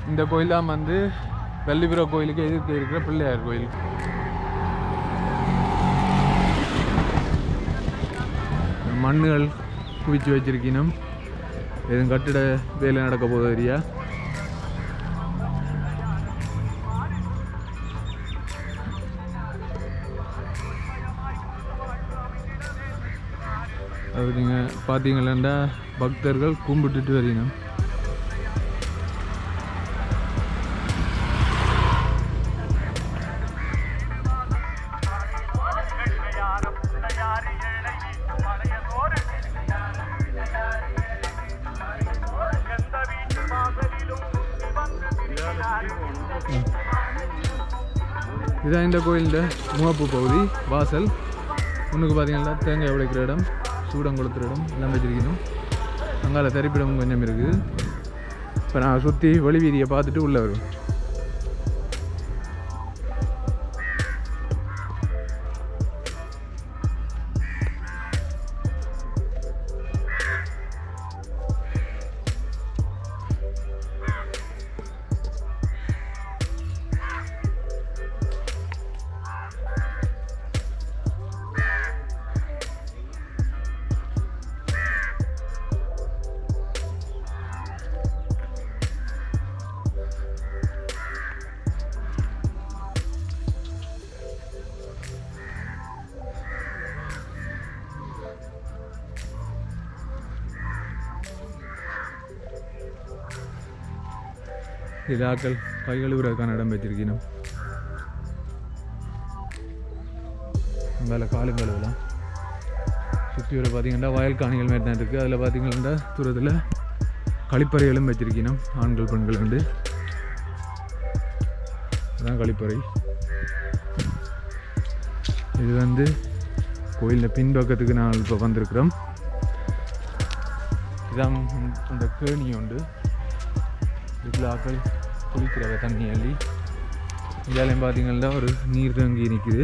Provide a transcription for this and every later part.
இந்த கோயில் தான் வந்து வெள்ளிபுர கோயிலுக்கு எதிர்த்து இருக்கிற பிள்ளையார் கோயில் மண்ணுகள் குவிச்சு வச்சிருக்கணும் எதுவும் கட்டிட வேலை நடக்க போகுது ஏரியா அது நீங்கள் பார்த்தீங்களா பக்தர்கள் கும்பிட்டுட்டு வரணும் இதான் இந்த கோயிலில் முகப்பு பகுதி வாசல் முன்னுக்கு பார்த்தீங்கன்னா தேங்காய் உடைக்கிற இடம் சூடம் கொளுத்துற இடம் எல்லாம் வச்சிருக்கணும் அங்கால தரிப்பிடமும் கொஞ்சம் இருக்குது இப்போ நான் சுற்றி வழி வீதியை பார்த்துட்டு உள்ளே வரும் இதாக்கள் கை கழுவுறதுக்கான இடம் வச்சிருக்கணும் மேலே காலும் கழுவலாம் சுற்றி வர பார்த்தீங்கன்னா வயல் காணிகள் மாதிரி தான் இருக்குது அதில் பார்த்தீங்கன்னா தூரத்தில் கழிப்பறைகளும் வச்சிருக்கணும் ஆண்கள் பெண்கள் உண்டு அதான் கழிப்பறை இது வந்து கோயிலில் பின்பக்கத்துக்கு நான் இப்போ வந்திருக்கிறோம் இதான் அந்த கேணி உண்டு இதுக்குள்ள ஆக்கள் குளிக்கிறவ தண்ணி அள்ளி இதாலையும் பார்த்தீங்கன்னா ஒரு நீர் தங்கி நிற்குது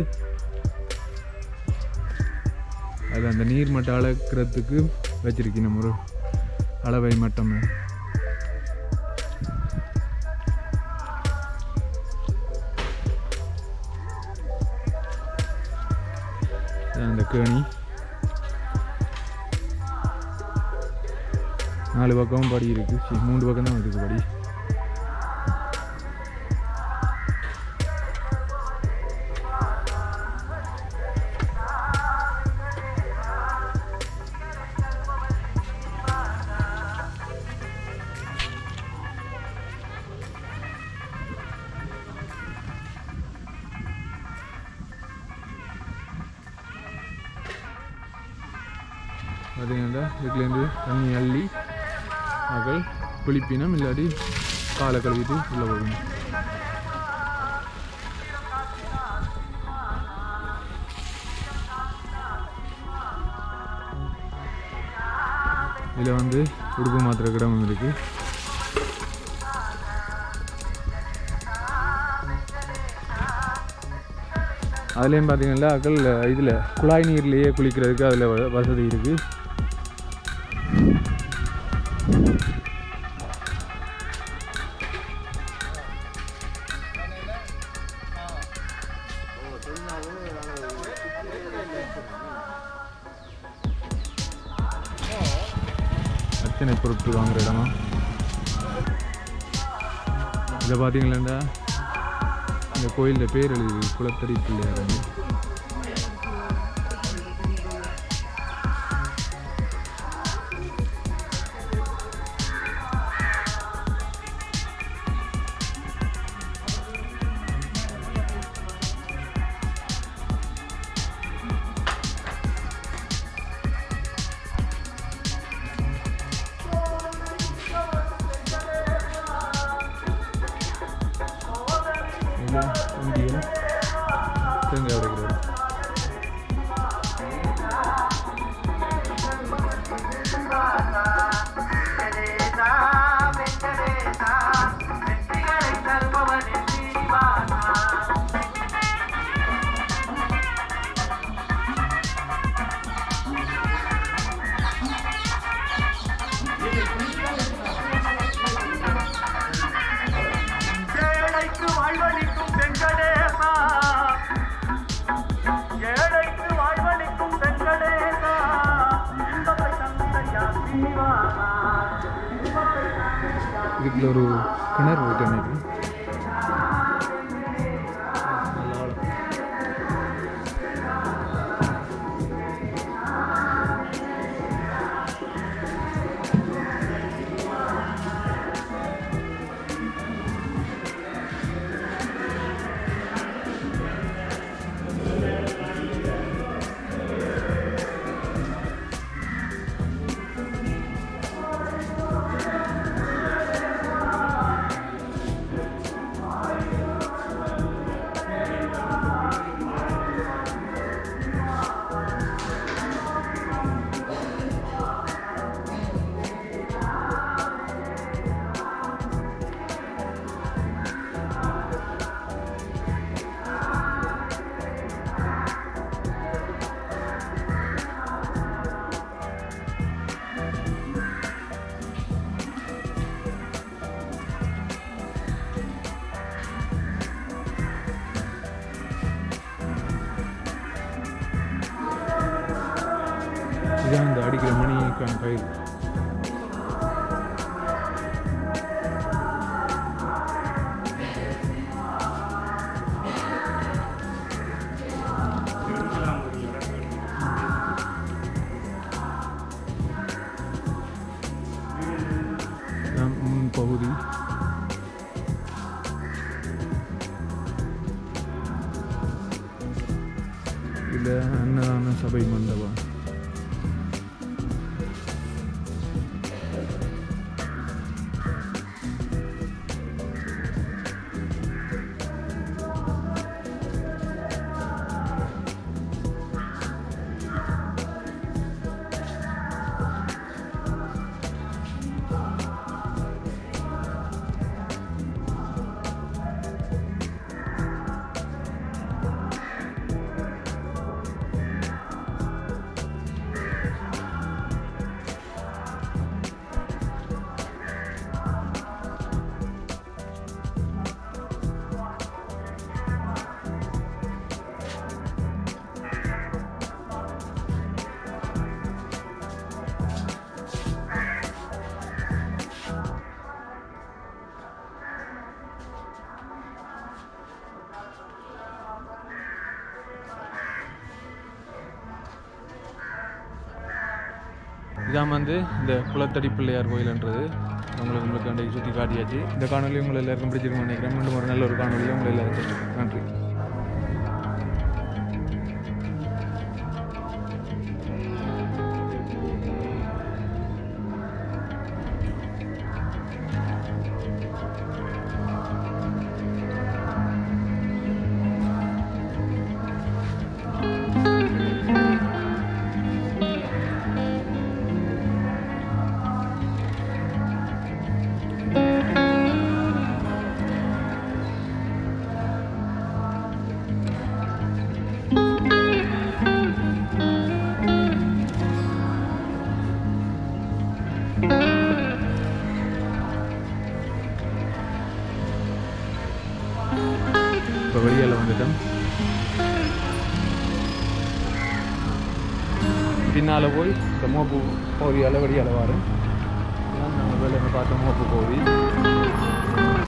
அது அந்த நீர் மட்டம் அளக்கிறதுக்கு வச்சிருக்கணும் ஒரு அளவை மட்டம் இதான் அந்த கேணி நாலு பக்கமும் படி இருக்கு சரி, மூணு பக்கம் தான் இருக்கு படி பார்த்தீங்கன்னா இதுலேருந்து தண்ணி அள்ளி மகள் குளிப்பினம் இல்லாட்டி காலை கழுவிட்டு உள்ளே போகணும் இதில் வந்து உடுப்பு மாத்திர கிடமும் இருக்குது அதுலேயும் பார்த்தீங்கன்னா அக்கல் இதில் குழாய் நீர்லேயே குளிக்கிறதுக்கு அதில் வசதி இருக்குது அத்தனை பொருட்கள் வாங்குற இடமா இதை பார்த்தீங்களா இந்த கோயிலில் பேர் எழுதி குளத்தடி பிள்ளையார் இது இந்தியன் தேங்காய் உடைக்கிறது இதுக்குள்ள ஒரு கிணறு இருக்கு நினைக்கிறேன் நல்ல ஆழம். இதான் இந்த அடிக்கிற மணிக்கான கயிறு இதான் முன் பகுதி இதில் அன்னதான சபை மண்டபம் இதான் வந்து இந்த குளத்தடி பிள்ளையார் கோயில்ன்றது உங்களுக்கு உங்களுக்கு அன்றைக்கு சுற்றி காட்டியாச்சு இந்த காணொலி உங்களை எல்லாருக்கும் பிடிச்சிருக்கும்னு நினைக்கிறேன் மீண்டும் ஒரு நல்ல ஒரு காணொலியில் உங்களை எல்லாரும் சந்திக்கிறேன். நன்றி இப்போ வெளியில் வந்துட்டோம் பின்னால் போய் இந்த மோப்பு பகுதியால் வெளியால் வரும் நாங்கள் வெளியில் பார்த்த மோப்பு